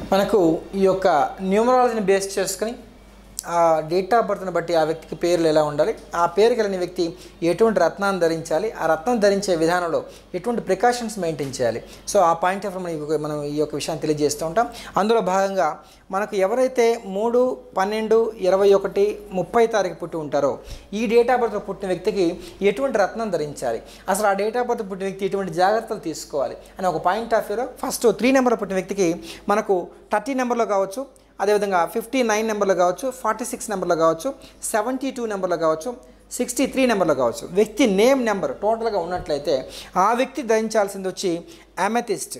మనకు ఈ యొక్క న్యూమరాలజీని బేస్ చేసుకుని ఆ డేట్ ఆఫ్ బర్త్ని బట్టి ఆ వ్యక్తికి పేర్లు ఎలా ఉండాలి ఆ పేరు కలిగిన వ్యక్తి ఎటువంటి రత్నాన్ని ధరించాలి ఆ రత్నం ధరించే విధానంలో ఎటువంటి ప్రికాషన్స్ మెయింటైన్ చేయాలి సో ఆ పాయింట్ ఆఫ్ మనం ఈ- మనం ఈ యొక్క విషయాన్ని తెలియజేస్తూ ఉంటాం అందులో భాగంగా మనకు ఎవరైతే మూడు పన్నెండు ఇరవై ఒకటి ముప్పై తారీఖు పుట్టి ఉంటారో ఈ డేట్ ఆఫ్ బర్త్ పుట్టిన వ్యక్తికి ఎటువంటి రత్నం ధరించాలి అసలు ఆ డేట్ ఆఫ్ బర్త్ పుట్టిన వ్యక్తి ఎటువంటి జాగ్రత్తలు తీసుకోవాలి అని ఒక పాయింట్ ఆఫ్ వ్యూలో ఫస్ట్ త్రీ నెంబర్ పుట్టిన వ్యక్తికి మనకు థర్టీ నెంబర్లో కావచ్చు అదేవిధంగా ఫిఫ్టీ నైన్ నెంబర్లో కావచ్చు ఫార్టీ సిక్స్ నెంబర్లో కావచ్చు సెవెంటీ టూ నెంబర్లో కావచ్చు సిక్స్టీ త్రీ నెంబర్లో కావచ్చు వ్యక్తి నేమ్ నెంబర్ టోటల్గా ఉన్నట్లయితే ఆ వ్యక్తి ధరించాల్సింది వచ్చి అమెథిస్ట్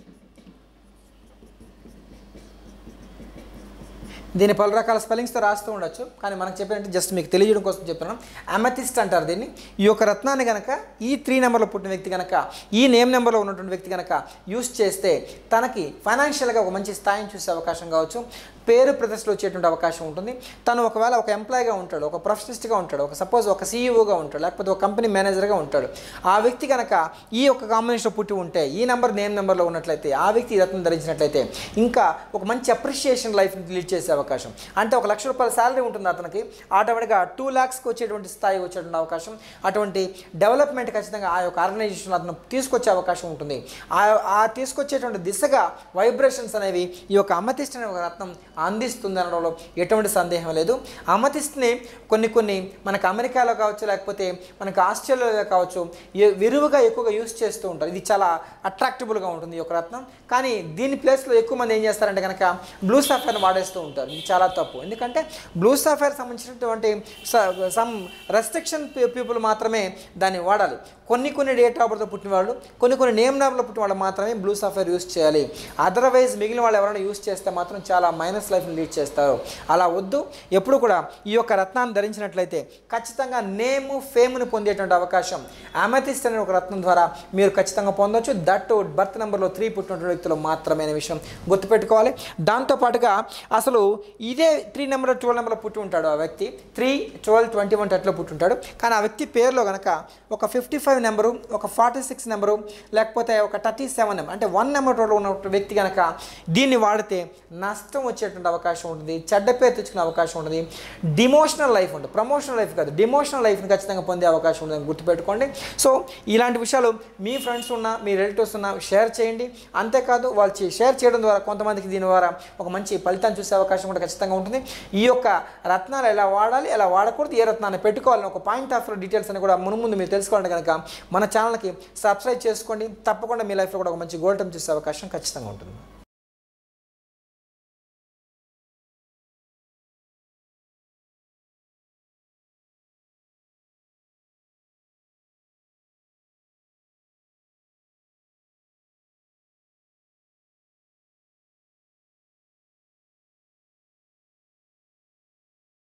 దీన్ని పలు రకాల స్పెల్లింగ్స్తో రాస్తూ ఉండొచ్చు కానీ మనకు చెప్పినట్టు జస్ట్ మీకు తెలియజేయడం కోసం చెప్తున్నాను అమెథిస్ట్ అంటారు దీన్ని ఈ యొక్క రత్నాన్ని కనుక ఈ త్రీ నెంబర్లో పుట్టిన వ్యక్తి కనుక ఈ నేమ్ నెంబర్లో ఉన్నటువంటి వ్యక్తి కనుక యూస్ చేస్తే తనకి ఫైనాన్షియల్గా ఒక మంచి స్థాయిని చూసే అవకాశం కావచ్చు పేరు ప్రతిష్టలు వచ్చేటువంటి అవకాశం ఉంటుంది తను ఒకవేళ ఒక ఎంప్లాయీగా ఉంటాడు ఒక ప్రొఫెషనిస్ట్గా ఉంటాడు ఒక సపోజ్ ఒక సీఈఓగా ఉంటాడు లేకపోతే ఒక కంపెనీ మేనేజర్గా ఉంటాడు ఆ వ్యక్తి కనుక ఈ యొక్క కాంబినేషన్లో పుట్టి ఉంటే ఈ నెంబర్ నేమ్ నెంబర్లో ఉన్నట్లయితే ఆ వ్యక్తి ఈ రత్నం ధరించినట్లయితే ఇంకా ఒక మంచి అప్రిషియేషన్ లైఫ్ లీడ్ చేసే అవకాశం అంటే ఒక లక్ష రూపాయల శాలరీ ఉంటుంది అతనికి ఆటోమేటిక్గా టూ ల్యాక్స్కి వచ్చేటువంటి స్థాయి వచ్చేటువంటి అవకాశం అటువంటి డెవలప్మెంట్ ఖచ్చితంగా ఆ యొక్క ఆర్గనైజేషన్ అతను తీసుకొచ్చే అవకాశం ఉంటుంది ఆ ఆ తీసుకొచ్చేటువంటి దిశగా వైబ్రేషన్స్ అనేవి ఈ యొక్క అమతిస్ట్ అనే ఒక రత్నం అందిస్తుంది అనడంలో ఎటువంటి సందేహం లేదు అమతిస్ట్ని కొన్ని కొన్ని మనకు అమెరికాలో కావచ్చు లేకపోతే మనకు ఆస్ట్రేలియాలో కావచ్చు ఎ- విరివిగా ఎక్కువగా యూస్ చేస్తూ ఉంటారు ఇది చాలా అట్రాక్టబుల్గా ఉంటుంది ఈ యొక్క రత్నం కానీ దీని ప్లేస్లో ఎక్కువ మంది ఏం చేస్తారంటే కనుక బ్లూ సాఫైర్ని వాడేస్తూ ఉంటారు ఇది చాలా తప్పు ఎందుకంటే బ్లూ సాఫైర్ సంబంధించినటువంటి సమ్ రెస్ట్రిక్షన్ పీపుల్ మాత్రమే దాన్ని వాడాలి కొన్ని కొన్ని డేట్ ఆఫ్ బర్త్ పుట్టిన వాళ్ళు కొన్ని కొన్ని నేమ్ నెంబర్లో పుట్టిన వాళ్ళు మాత్రమే బ్లూ సాఫైర్ యూస్ చేయాలి అదర్వైజ్ మిగిలిన వాళ్ళు ఎవరైనా యూస్ చేస్తే మాత్రం చాలా మైనస్ లైఫ్ని లీడ్ చేస్తారు అలా వద్దు ఎప్పుడు కూడా ఈ యొక్క రత్నాన్ని ధరించినట్లయితే ఖచ్చితంగా నేము ఫేమ్ను పొందేటువంటి అవకాశం అమెథిస్ట్ అనే ఒక రత్నం ద్వారా మీరు ఖచ్చితంగా పొందొచ్చు దట్ బర్త్ నెంబర్లో త్రీ పుట్టినటువంటి వ్యక్తులు మాత్రమే అనే విషయం గుర్తుపెట్టుకోవాలి దాంతోపాటుగా అసలు ఇదే త్రీ నెంబర్ ట్వెల్వ్ నెంబర్లో పుట్టి ఉంటాడు ఆ వ్యక్తి త్రీ ట్వెల్వ్ ట్వంటీ వన్ థర్టీలో పుట్టి ఉంటాడు కానీ ఆ వ్యక్తి పేరులో కనుక ఒక ఫిఫ్టీ ఫైవ్ నెంబరు ఒక ఫార్టీ సిక్స్ నెంబరు లేకపోతే ఒక థర్టీ సెవెన్ నెంబర్ అంటే వన్ నెంబర్ టోటల్ ఉన్న వ్యక్తి కనుక దీన్ని వాడితే నష్టం వచ్చేటువంటి అవకాశం ఉంటుంది చెడ్డ పేరు తెచ్చుకునే అవకాశం ఉంటుంది డిమోషనల్ లైఫ్ ఉంటుంది ప్రమోషనల్ లైఫ్ కాదు డిమోషనల్ లైఫ్ని ఖచ్చితంగా పొందే అవకాశం ఉందని గుర్తుపెట్టుకోండి సో ఇలాంటి విషయాలు మీ ఫ్రెండ్స్ ఉన్నా మీ రిలేటివ్స్ ఉన్నా షేర్ చేయండి అంతేకాదు వాళ్ళు చే- షేర్ చేయడం ద్వారా కొంతమందికి దీని ద్వారా ఒక మంచి ఫలితాన్ని చూసే అవకాశం కూడా ఖచ్చితంగా ఉంటుంది ఈ యొక్క రత్నాలు ఎలా వాడాలి ఎలా వాడకూడదు ఏ రత్నాన్ని పెట్టుకోవాలని ఒక పాయింట్ ఆఫ్ డీటెయిల్స్ అని కూడా మును ముందు మీరు తెలుసుకోవాలంటే కనుక మన ఛానల్కి సబ్స్క్రైబ్ చేసుకోండి తప్పకుండా మీ లైఫ్లో కూడా ఒక మంచి గోల్డ్ టైం చూసే అవకాశం ఖచ్చితంగా ఉంటుంది